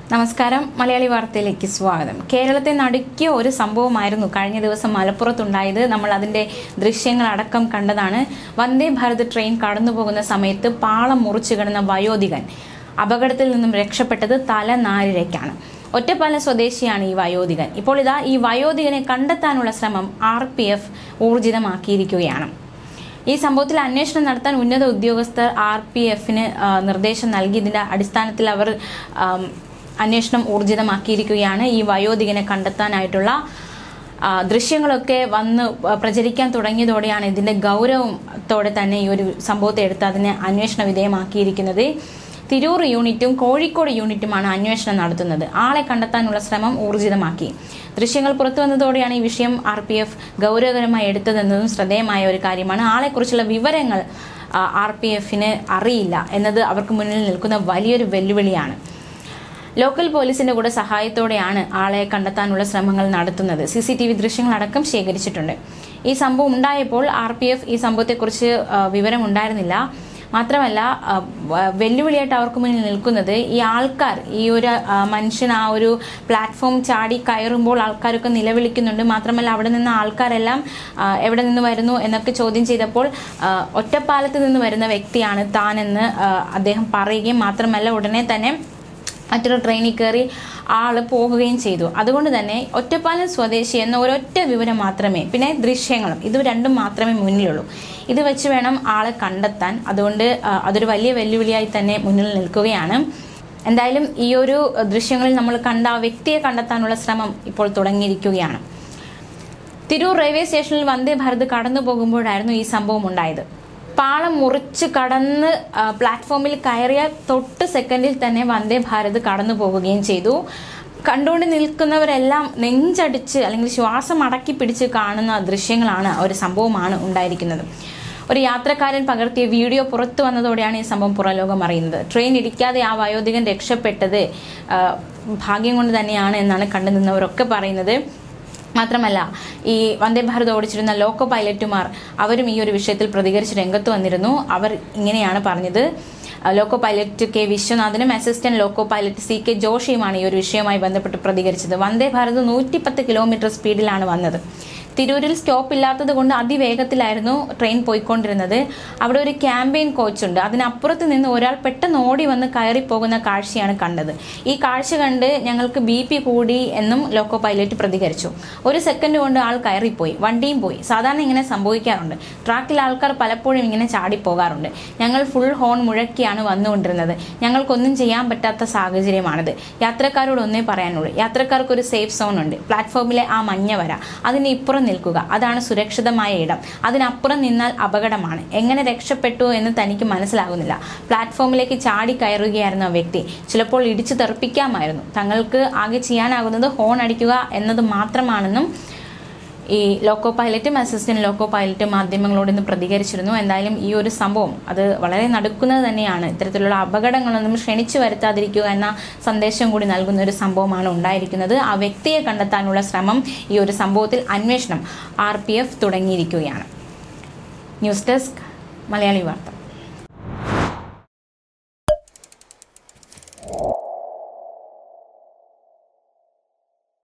നമസ്കാരം മലയാളി വാർത്തയിലേക്ക് സ്വാഗതം കേരളത്തെ നടുക്കിയ ഒരു സംഭവമായിരുന്നു കഴിഞ്ഞ ദിവസം മലപ്പുറത്തുണ്ടായത് നമ്മൾ അതിന്റെ ദൃശ്യങ്ങളടക്കം കണ്ടതാണ് വന്ദേ ഭാരത് ട്രെയിൻ കടന്നു പോകുന്ന സമയത്ത് പാളം മുറിച്ചു കിടന്ന വയോധികൻ അപകടത്തിൽ നിന്നും രക്ഷപ്പെട്ടത് തലനാരിഴയ്ക്കാണ് ഒറ്റപ്പാലം സ്വദേശിയാണ് ഈ വയോധികൻ ഇപ്പോൾ ഇതാ ഈ വയോധികനെ കണ്ടെത്താനുള്ള ശ്രമം ആർ പി എഫ് ഊർജിതമാക്കിയിരിക്കുകയാണ് ഈ സംഭവത്തിൽ അന്വേഷണം നടത്താൻ ഉന്നത ഉദ്യോഗസ്ഥർ ആർ പി എഫിന് നിർദ്ദേശം നൽകി ഇതിന്റെ അടിസ്ഥാനത്തിൽ അവർ ആം, അന്വേഷണം ഊർജിതമാക്കിയിരിക്കുകയാണ് ഈ വയോധികനെ കണ്ടെത്താനായിട്ടുള്ള ആ, ദൃശ്യങ്ങളൊക്കെ വന്ന് പ്രചരിക്കാൻ തുടങ്ങിയതോടെയാണ് ഇതിന്റെ ഗൗരവത്തോടെ തന്നെ ഈ ഒരു സംഭവത്തെ എടുത്ത് അതിനെ അന്വേഷണ വിധേയമാക്കിയിരിക്കുന്നത് തിരൂർ യൂണിറ്റും കോഴിക്കോട് യൂണിറ്റുമാണ് അന്വേഷണം നടത്തുന്നത് ആളെ കണ്ടെത്താനുള്ള ശ്രമം ഊർജിതമാക്കി ദൃശ്യങ്ങൾ പുറത്തു വന്നതോടെയാണ് ഈ വിഷയം ആർ പി എഫ് ഗൗരവകരമായി എടുത്തതെന്നതും ശ്രദ്ധേയമായ ഒരു കാര്യമാണ് ആളെക്കുറിച്ചുള്ള വിവരങ്ങൾ ആർ പി എഫിന് അറിയില്ല എന്നത് അവർക്ക് മുന്നിൽ നിൽക്കുന്ന വലിയൊരു വെല്ലുവിളിയാണ് ലോക്കൽ പോലീസിന്റെ കൂടെ സഹായത്തോടെയാണ് ആളെ കണ്ടെത്താനുള്ള ശ്രമങ്ങൾ നടത്തുന്നത് സി സി ടി വി ദൃശ്യങ്ങളടക്കം ശേഖരിച്ചിട്ടുണ്ട് ഈ സംഭവം ഉണ്ടായപ്പോൾ ആർ പി എഫ് ഈ സംഭവത്തെക്കുറിച്ച് ആ, വിവരം ഉണ്ടായിരുന്നില്ല മാത്രമല്ല ആ, വ- വെല്ലുവിളിയായിട്ട് അവർക്ക് മുന്നിൽ നിൽക്കുന്നത് ഈ ആൾക്കാർ ഈ ഒരു ആ, മനുഷ്യൻ ആ ഒരു പ്ലാറ്റ്ഫോം ചാടി കയറുമ്പോൾ ആൾക്കാരൊക്കെ നിലവിളിക്കുന്നുണ്ട് മാത്രമല്ല അവിടെ നിന്ന് ആൾക്കാരെല്ലാം ആ, എവിടെ നിന്ന് വരുന്നു എന്നൊക്കെ ചോദ്യം ചെയ്തപ്പോൾ ആ, ഒറ്റപ്പാലത്ത് നിന്ന് വരുന്ന വ്യക്തിയാണ് താനെന്ന് ആ, അദ്ദേഹം പറയുകയും മാത്രമല്ല ഉടനെ തന്നെ മറ്റൊരു ട്രെയിനിൽ കയറി ആള് പോകുകയും ചെയ്തു അതുകൊണ്ട് തന്നെ ഒറ്റപ്പാലം സ്വദേശി എന്ന ഒരൊറ്റ വിവരം മാത്രമേ പിന്നെ ദൃശ്യങ്ങളും ഇത് രണ്ടും മാത്രമേ മുന്നിലുള്ളൂ ഇത് വെച്ച് വേണം ആളെ കണ്ടെത്താൻ അതുകൊണ്ട് ആ, അതൊരു വലിയ വെല്ലുവിളിയായി തന്നെ മുന്നിൽ നിൽക്കുകയാണ് എന്തായാലും ഈ ഒരു ദൃശ്യങ്ങളിൽ നമ്മൾ കണ്ട ആ വ്യക്തിയെ കണ്ടെത്താനുള്ള ശ്രമം ഇപ്പോൾ തുടങ്ങിയിരിക്കുകയാണ് തിരൂർ റെയിൽവേ സ്റ്റേഷനിൽ വന്ദേ ഭാരത് കടന്നു പോകുമ്പോഴായിരുന്നു ഈ സംഭവം ഉണ്ടായത് പാളം മുറിച്ച് കടന്ന് ആ, പ്ലാറ്റ്ഫോമിൽ കയറിയ തൊട്ട് സെക്കൻഡിൽ തന്നെ വന്ദേ ഭാരത് കടന്നു പോകുകയും ചെയ്തു കണ്ടുകൊണ്ട് നിൽക്കുന്നവരെല്ലാം നെഞ്ചടിച്ച് അല്ലെങ്കിൽ ശ്വാസം അടക്കി പിടിച്ച് കാണുന്ന ദൃശ്യങ്ങളാണ് ഒരു സംഭവമാണ് ഉണ്ടായിരിക്കുന്നത് ഒരു യാത്രക്കാരൻ പകർത്തിയ വീഡിയോ പുറത്തു വന്നതോടെയാണ് ഈ സംഭവം പുറലോകം അറിയുന്നത് ട്രെയിൻ ഇടിക്കാതെ ആ വയോധികൻ രക്ഷപ്പെട്ടത് ആ, ഭാഗ്യം കൊണ്ട് തന്നെയാണ് എന്നാണ് കണ്ടു നിന്നവരൊക്കെ പറയുന്നത് മാത്രമല്ല ഈ വന്ദേ ഭാരത് ഓടിച്ചിരുന്ന ലോക്കോ പൈലറ്റുമാർ അവരും ഈ ഒരു വിഷയത്തിൽ പ്രതികരിച്ച് രംഗത്ത് വന്നിരുന്നു അവർ ഇങ്ങനെയാണ് പറഞ്ഞത് അഹ് ലോക്കോ പൈലറ്റ് കെ വിശ്വനാഥനും assistant loco pilot C K ജോഷിയുമാണ് ഈ ഒരു വിഷയവുമായി ബന്ധപ്പെട്ട് പ്രതികരിച്ചത് വന്ദേ ഭാരത് നൂറ്റിപ്പത്ത് കിലോമീറ്റർ സ്പീഡിലാണ് വന്നത് തിരൂരിൽ സ്റ്റോപ്പ് ഇല്ലാത്തത് കൊണ്ട് അതിവേഗത്തിലായിരുന്നു ട്രെയിൻ പോയിക്കൊണ്ടിരുന്നത് അവിടെ ഒരു ക്യാമ്പയിൻ കോച്ചുണ്ട് അതിനപ്പുറത്ത് നിന്ന് ഒരാൾ പെട്ടെന്ന് ഓടി വന്ന് കയറി പോകുന്ന കാഴ്ചയാണ് കണ്ടത് ഈ കാഴ്ച കണ്ട് ഞങ്ങൾക്ക് ബി പി കൂടി എന്നും ലോക്കോ പൈലറ്റ് പ്രതികരിച്ചു ഒരു സെക്കൻഡ് കൊണ്ട് ആൾ കയറിപ്പോയി വണ്ടിയും പോയി സാധാരണ ഇങ്ങനെ സംഭവിക്കാറുണ്ട് ട്രാക്കിൽ ആൾക്കാർ പലപ്പോഴും ഇങ്ങനെ ചാടിപ്പോകാറുണ്ട് ഞങ്ങൾ ഫുൾ ഹോൺ മുഴക്കിയാണ് വന്നുകൊണ്ടിരുന്നത് ഞങ്ങൾക്കൊന്നും ചെയ്യാൻ പറ്റാത്ത സാഹചര്യമാണിത് യാത്രക്കാരോട് ഒന്നേ പറയാനുള്ളൂ യാത്രക്കാർക്ക് ഒരു സേഫ് സോൺ ഉണ്ട് പ്ലാറ്റ്ഫോമിലെ ആ മഞ്ഞ വര അതിന് ഇപ്പുറം നിൽക്കുക അതാണ് സുരക്ഷിതമായ ഇടം അതിനപ്പുറം നിന്നാൽ അപകടമാണ് എങ്ങനെ രക്ഷപ്പെട്ടു എന്ന് തനിക്ക് മനസ്സിലാകുന്നില്ല പ്ലാറ്റ്ഫോമിലേക്ക് ചാടി കയറുകയായിരുന്നു ആ വ്യക്തി ചിലപ്പോൾ ഇടിച്ചു തെറിപ്പിക്കാമായിരുന്നു തങ്ങൾക്ക് ആകെ ചെയ്യാനാകുന്നത് ഹോൺ അടിക്കുക എന്നത് മാത്രമാണെന്നും ഈ ലോക്കോ പൈലറ്റും അസിസ്റ്റന്റ് ലോക്കോ പൈലറ്റും മാധ്യമങ്ങളോട് ഇന്ന് പ്രതികരിച്ചിരുന്നു എന്തായാലും ഈ ഒരു സംഭവം അത് വളരെ നടുക്കുന്നത് തന്നെയാണ് ഇത്തരത്തിലുള്ള അപകടങ്ങളൊന്നും ക്ഷണിച്ചു വരുത്താതിരിക്കുക എന്ന സന്ദേശം കൂടി നൽകുന്ന ഒരു സംഭവമാണ് ഉണ്ടായിരിക്കുന്നത് ആ വ്യക്തിയെ കണ്ടെത്താനുള്ള ശ്രമം ഈ ഒരു സംഭവത്തിൽ അന്വേഷണം ആർ തുടങ്ങിയിരിക്കുകയാണ് ന്യൂസ് ഡെസ്ക് മലയാളി വാർത്ത